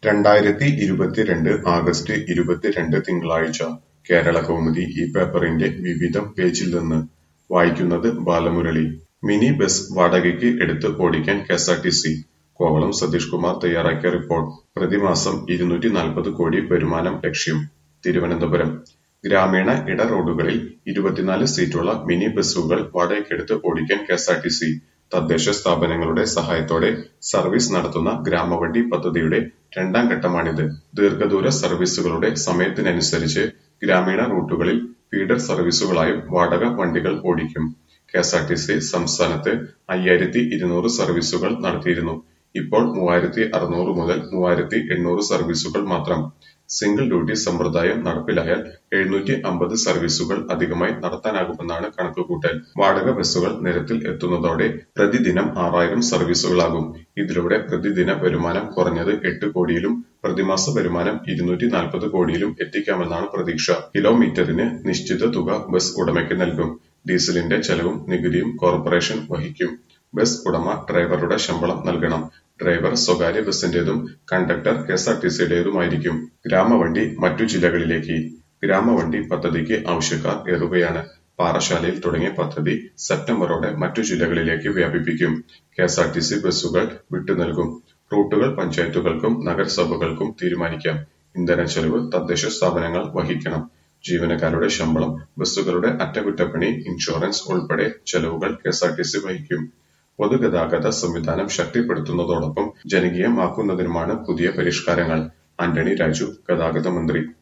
രണ്ടായിരത്തി ഇരുപത്തിരണ്ട് ആഗസ്റ്റ് ഇരുപത്തിരണ്ട് തിങ്കളാഴ്ച കേരളകൗമുദി ഈ പേപ്പറിന്റെ വിവിധം പേജിൽ നിന്ന് വായിക്കുന്നത് ബാലമുരളി മിനി ബസ് വാടകയ്ക്ക് എടുത്ത് ഓടിക്കാൻ കെഎസ്ആർടിസി കോവളം സതീഷ് കുമാർ തയ്യാറാക്കിയ റിപ്പോർട്ട് പ്രതിമാസം ഇരുന്നൂറ്റി നാൽപ്പത് കോടി വരുമാനം ലക്ഷ്യം തിരുവനന്തപുരം ഗ്രാമീണ ഇട റോഡുകളിൽ ഇരുപത്തിനാല് സീറ്റുള്ള മിനി ബസ്സുകൾ വാടകയ്ക്കെടുത്ത് ഓടിക്കാൻ കെഎസ്ആർടിസി തദ്ദേശ സ്ഥാപനങ്ങളുടെ സഹായത്തോടെ സർവീസ് നടത്തുന്ന ഗ്രാമവണ്ടി പദ്ധതിയുടെ രണ്ടാം ഘട്ടമാണിത് ദീർഘദൂര സർവീസുകളുടെ സമയത്തിനനുസരിച്ച് ഗ്രാമീണ റൂട്ടുകളിൽ ഫീഡർ സർവീസുകളായും വാടക വണ്ടികൾ ഓടിക്കും കെഎസ്ആർടിസി സംസ്ഥാനത്ത് അയ്യായിരത്തി ഇരുന്നൂറ് സർവീസുകൾ നടത്തിയിരുന്നു ഇപ്പോൾ മൂവായിരത്തി അറുന്നൂറ് മുതൽ മൂവായിരത്തി എണ്ണൂറ് സർവീസുകൾ മാത്രം സിംഗിൾ ഡ്യൂട്ടി സമ്പ്രദായം നടപ്പിലായാൽ എഴുന്നൂറ്റി അമ്പത് സർവീസുകൾ അധികമായി നടത്താനാകുമെന്നാണ് കണക്കുകൂട്ടൽ വാടക ബസ്സുകൾ നിരത്തിൽ എത്തുന്നതോടെ പ്രതിദിനം ആറായിരം സർവീസുകളാകും ഇതിലൂടെ പ്രതിദിന വരുമാനം കുറഞ്ഞത് എട്ട് കോടിയിലും പ്രതിമാസ വരുമാനം ഇരുന്നൂറ്റി നാൽപ്പത് കോടിയിലും എത്തിക്കാമെന്നാണ് പ്രതീക്ഷ കിലോമീറ്ററിന് നിശ്ചിത തുക ബസ് ഉടമയ്ക്ക് നൽകും ഡീസലിന്റെ ചെലവും നികുതിയും കോർപ്പറേഷൻ വഹിക്കും ബസ് ഉടമ ഡ്രൈവറുടെ ശമ്പളം നൽകണം ഡ്രൈവർ സ്വകാര്യ ബസിന്റേതും കണ്ടക്ടർ കെഎസ്ആർടിസിയുടേതുമായിരിക്കും ഗ്രാമവണ്ടി മറ്റു ജില്ലകളിലേക്ക് ഗ്രാമവണ്ടി പദ്ധതിക്ക് ആവശ്യക്കാർ ഏറുകയാണ് പാറശാലയിൽ തുടങ്ങിയ പദ്ധതി സെപ്റ്റംബറോടെ മറ്റു ജില്ലകളിലേക്ക് വ്യാപിപ്പിക്കും കെഎസ്ആർടിസി ബസ്സുകൾ വിട്ടുനൽകും റൂട്ടുകൾ പഞ്ചായത്തുകൾക്കും നഗരസഭകൾക്കും തീരുമാനിക്കാം ഇന്ധന ചെലവ് തദ്ദേശ സ്ഥാപനങ്ങൾ വഹിക്കണം ജീവനക്കാരുടെ ശമ്പളം ബസ്സുകളുടെ അറ്റകുറ്റപ്പണി ഇൻഷുറൻസ് ഉൾപ്പെടെ ചെലവുകൾ കെഎസ്ആർടിസി വഹിക്കും പൊതുഗതാഗത സംവിധാനം ശക്തിപ്പെടുത്തുന്നതോടൊപ്പം ജനകീയമാക്കുന്നതിനുമാണ് പുതിയ പരിഷ്കാരങ്ങൾ ആന്റണി രാജു ഗതാഗത മന്ത്രി